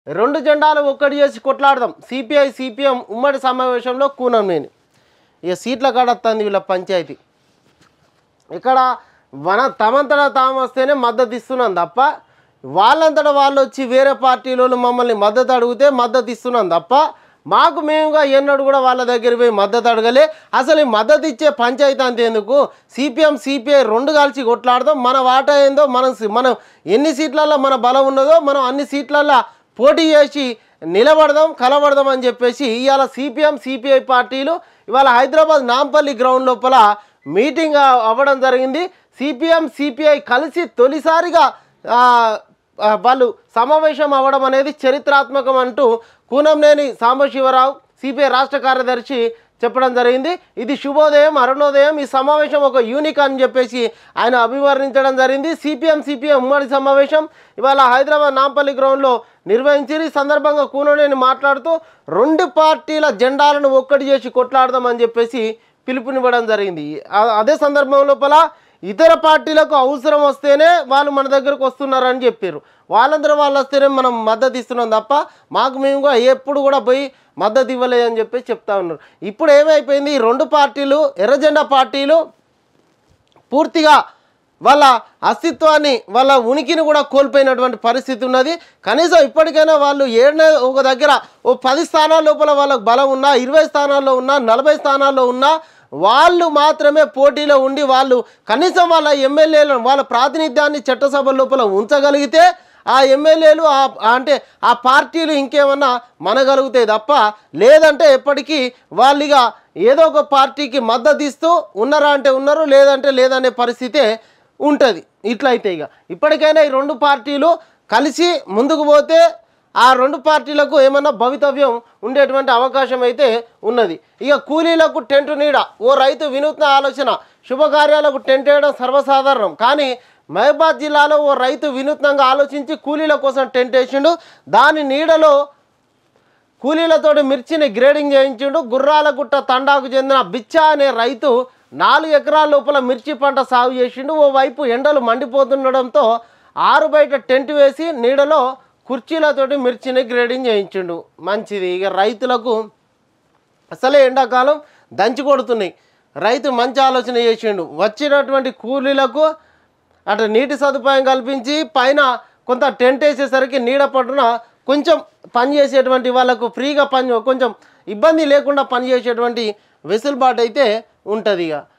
రెండు జెండాలు ఒక్కటి చేసి కొట్లాడదాం సిపిఐ సిపిఎం ఉమ్మడి సమావేశంలో కూనంనేని ఇక సీట్ల కాడత్తుంది వీళ్ళ పంచాయతీ ఇక్కడ మన తమంతటా తాము వస్తేనే మద్దతు ఇస్తున్నాం తప్ప వాళ్ళంతటా వాళ్ళు వచ్చి వేరే పార్టీలో మమ్మల్ని మద్దతు అడిగితే మద్దతు ఇస్తున్నాం తప్ప మాకు మేముగా ఎన్నడూ కూడా వాళ్ళ దగ్గర పోయి మద్దతు అడగలే అసలు ఈ మద్దతు ఇచ్చే పంచాయతీ అంత ఎందుకు సిపిఎం సిపిఐ రెండు కలిసి కొట్లాడదాం మన వాటా ఏందో మనం మనం ఎన్ని సీట్లలో మన బలం ఉన్నదో మనం అన్ని సీట్లల్లో పోటీ చేసి నిలబడదాం కలబడదాం అని చెప్పేసి ఇవాళ సిపిఎం సిపిఐ పార్టీలు ఇవాళ హైదరాబాద్ నాంపల్లి గ్రౌండ్ లోపల మీటింగ్ అ- అవ్వడం జరిగింది సిపిఎం సిపిఐ కలిసి తొలిసారిగా ఆ, ఆ, వాళ్ళు సమావేశం అవ్వడం అనేది చరిత్రాత్మకం అంటూ కూనంనేని సాంబశివరావు సిపిఐ రాష్ట్ర కార్యదర్శి చెప్పడం జరిగింది ఇది శుభోదయం అరుణోదయం ఈ సమావేశం ఒక యూనిక్ అని చెప్పేసి ఆయన అభివర్ణించడం జరిగింది సిపిఎం సిపిఎం ఉమ్మడి సమావేశం ఇవాళ హైదరాబాద్ నాంపల్లి గ్రౌండ్లో నిర్వహించి ఈ సందర్భంగా కూననేని మాట్లాడుతూ రెండు పార్టీల జెండాలను ఒక్కటి చేసి కొట్లాడదామని చెప్పేసి పిలుపునివ్వడం జరిగింది ఆ- అదే సందర్భం లోపల ఇతర పార్టీలకు అవసరం వస్తేనే వాళ్ళు మన దగ్గరకు వస్తున్నారని చెప్పారు వాళ్ళందరూ వాళ్ళు వస్తేనే మనం మద్దతు ఇస్తున్నాం తప్ప మాకు మేము కూడా ఎప్పుడు కూడా పోయి మద్దతు ఇవ్వలేదని చెప్పేసి చెప్తా ఉన్నారు ఇప్పుడు ఏమైపోయింది ఈ రెండు పార్టీలు ఎర్రజెండా పార్టీలు పూర్తిగా వాళ్ళ అస్తిత్వాన్ని వాళ్ళ ఉనికిని కూడా కోల్పోయినటువంటి పరిస్థితి ఉన్నది కనీసం ఇప్పటికైనా వాళ్ళు ఏడనే ఒక దగ్గర ఓ పది స్థానాల లోపల వాళ్ళకు బలం ఉన్నా ఇరవై స్థానాల్లో ఉన్నా నలభై స్థానాల్లో ఉన్నా వాళ్ళు మాత్రమే పోటీలో ఉండి వాళ్ళు కనీసం వాళ్ళ ఎమ్మెల్యేలను వాళ్ళ ప్రాతినిధ్యాన్ని చట్టసభ లోపల ఉంచగలిగితే ఆ ఎమ్మెల్యేలు ఆ ఆ అంటే ఆ పార్టీలు ఇంకేమన్నా మనగలుగుతాయి తప్ప లేదంటే ఎప్పటికీ వాళ్ళిగా ఏదో ఒక పార్టీకి మద్దతు ఇస్తూ ఉన్నారా అంటే ఉన్నారు లేదంటే లేదనే పరిస్థితే ఉంటుంది ఇట్లయితే ఇక ఇప్పటికైనా ఈ రెండు పార్టీలు కలిసి ముందుకు పోతే ఆ రెండు పార్టీలకు ఏమన్నా భవితవ్యం ఉండేటువంటి అవకాశం అయితే ఉన్నది ఇక కూలీలకు టెంట్ నీడ ఓ రైతు వినూత్న ఆలోచన శుభకార్యాలకు టెంట్ వేయడం సర్వసాధారణం కానీ మహబాద్ జిల్లాలో ఓ రైతు వినూత్నంగా ఆలోచించి కూలీల కోసం టెంట్ వేసిండు దాని నీడలో కూలీలతోటి మిర్చిని గ్రేడింగ్ చేయించిండు గుర్రాలగుట్ట తండాకు చెందిన బిచ్చా అనే రైతు నాలుగు ఎకరాల లోపల మిర్చి పంట సాగు చేసిండు ఓవైపు ఎండలు మండిపోతుండడంతో ఆరు బయట టెంట్ వేసి నీడలో కుర్చీలతోటి మిర్చిని గ్రేడింగ్ చేయించిండు మంచిది ఇక రైతులకు అసలే ఎండాకాలం దంచి కొడుతున్నాయి రైతు మంచి ఆలోచన చేసిండు వచ్చినటువంటి కూలీలకు అటు నీటి సదుపాయం కల్పించి పైన కొంత టెంట్ వేసేసరికి నీడ పట్టున కొంచెం పని చేసేటువంటి వాళ్ళకు ఫ్రీగా పని కొంచెం ఇబ్బంది లేకుండా పని చేసేటువంటి వెసులుబాటు అయితే ఉంటుంది ఇక